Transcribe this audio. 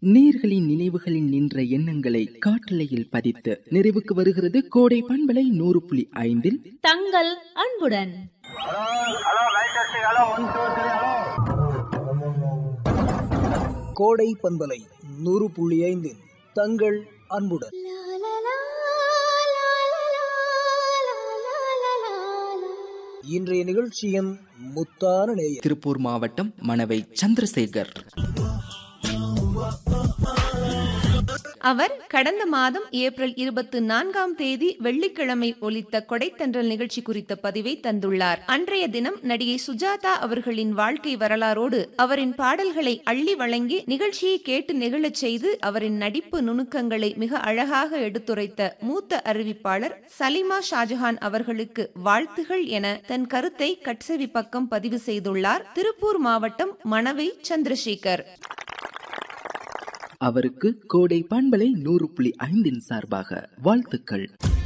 நீர்களின் நினைவுகளில் நின்ற எண்ணங்களை காட்டலையில் பதித்து நிறைவுக்கு வருகிறது கோடை பண்பலை நூறு புள்ளி ஐந்தில் தங்கள் அன்புடன் கோடை பண்பலை நூறு புள்ளி ஐந்தில் தங்கள் அன்புடன் இன்றைய நிகழ்ச்சியின் முத்தான நேயர் திருப்பூர் மாவட்டம் மணவை சந்திரசேகர் அவர் கடந்த மாதம் ஏப்ரல் இருபத்தி நான்காம் தேதி வெள்ளிக்கிழமை ஒலித்த கொடைத்தன்றல் நிகழ்ச்சி குறித்த பதிவை தந்துள்ளார் அன்றைய தினம் நடிகை சுஜாதா அவர்களின் வாழ்க்கை வரலாறோடு அவரின் பாடல்களை அள்ளி வழங்கி நிகழ்ச்சியை கேட்டு நெகிழச் செய்து அவரின் நடிப்பு நுணுக்கங்களை மிக அழகாக எடுத்துரைத்த மூத்த அறிவிப்பாளர் சலிமா ஷாஜஹான் அவர்களுக்கு வாழ்த்துகள் என தன் கருத்தை கட்செவி பக்கம் பதிவு செய்துள்ளார் திருப்பூர் மாவட்டம் மணவை சந்திரசேகர் அவருக்கு கோடை பண்பலை நூறு புள்ளி ஐந்தின் சார்பாக வாழ்த்துக்கள்